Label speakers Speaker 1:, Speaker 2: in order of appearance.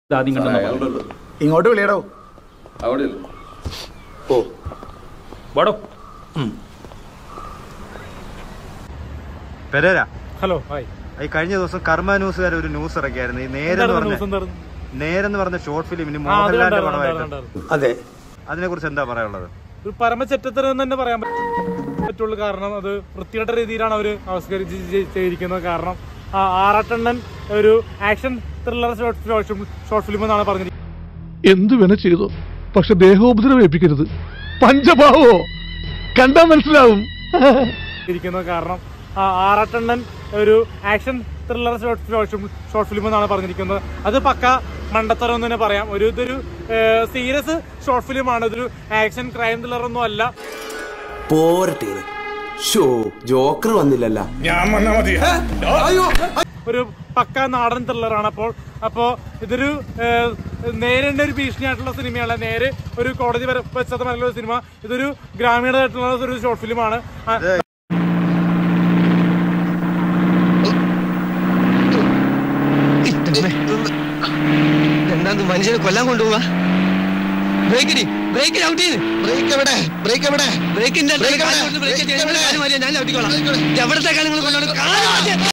Speaker 1: ആദ്യം കണ്ടെന്ന് പറഞ്ഞു.
Speaker 2: അയാളുടെ
Speaker 3: ഇങ്ങോട്ട് വിളിയടോ
Speaker 2: അവിടെ
Speaker 1: ഓ വാടോ
Speaker 4: പെരേര
Speaker 5: ഹലോ ഹായ്
Speaker 4: ഈ കഴിഞ്ഞ ദിവസം കർമ്മ ന്യൂസുകാർ ഒരു ന്യൂസ് ഇറക്കിയായിരുന്നു ഈ നേരെന്ന്
Speaker 5: എന്തായിരുന്നു
Speaker 4: പറഞ്ഞ
Speaker 5: ന്യൂസ് എന്തായിരുന്നു
Speaker 4: നേരെന്ന് പറഞ്ഞ ഷോർട്ട് ഫിലിം ഇനി
Speaker 5: ആ, അത്
Speaker 4: മോഹൻലാലിന്റെ
Speaker 5: കണ്ടായിരുന്നു,
Speaker 4: പടമായിട്ട്
Speaker 5: കണ്ടായിരുന്നു.
Speaker 3: അതെ
Speaker 4: അതിനെ കുറിച്ച് എന്താ പറയാനുള്ളത്
Speaker 5: ഒരു പരമചെറ്റത്തരം എന്ന് തന്നെ പറയാൻ പറ്റ- പറ്റുള്ളൂ കാരണം അത് വൃത്തികെട്ട രീതിയിലാണ് അവർ ആവിഷ്കരിച്ച് ചെയ്- ചെയ്തിരിക്കുന്നത് കാരണം ആ, ആറാട്ടെണ്ണൻ ഒരു action thriller short short film എന്നാണ് പറഞ്ഞിരിക്കുന്നത്
Speaker 6: എന്തു വേണ ചെയ്തു പക്ഷെ ദേഹോപദ്രവേൽപ്പിക്കരുത് പഞ്ചഭാവോ കണ്ടാ മനസ്സിലാവും
Speaker 5: ഇരിക്കുന്നത് കാരണം ആ, ആറാട്ടെണ്ണൻ ഒരു action thriller short short film എന്നാണ് പറഞ്ഞിരിക്കുന്നത് അത് പക്ക മണ്ടത്തരം എന്ന് തന്നെ പറയാം ഒരു ഇതൊരു സീരിയസ് ഷോർട്ട് ഫിലിമാണ് ഇതൊരു ആക്ഷൻ ക്രൈം ത്രില്ലർ ഒന്നും അല്ല
Speaker 7: പോരട്ടെ ഇത്. ഷോ ജോക്കർ വന്നില്ലല്ല
Speaker 5: ഒരു പക്ക നാടൻ ത്രില്ലറാണ് അപ്പോൾ അപ്പോൾ ഇതൊരു ഏഹ്, നേരിന്റെ ഒരു ഭീഷണിയായിട്ടുള്ള സിനിമയല്ല നേരെ ഒരു കോടതി വരെ പശ്ചാത്തലമായിട്ടുള്ള ഒരു സിനിമ ഇതൊരു ഗ്രാമീണമായിട്ടുള്ള ഒരു ഷോർട്ട് ഫിലിമാണ് ആ,
Speaker 8: എന്താ മനുഷ്യനെ കൊല്ലാൻ കൊണ്ടുപോവാ ബ്രേക്കിന് ബ്രേക്ക് ഔട്ട് ചെയ്ത് ബ്രേക്ക് എവിടെ ബ്രേക്ക് എവിടെ ബ്രേക്കിന്റെ ബ്രേക്ക് ഞാൻ ഔട്ടിക്കോളാം എവിടത്തേക്കാണ് നിങ്ങൾ കൊണ്ടുപോകണം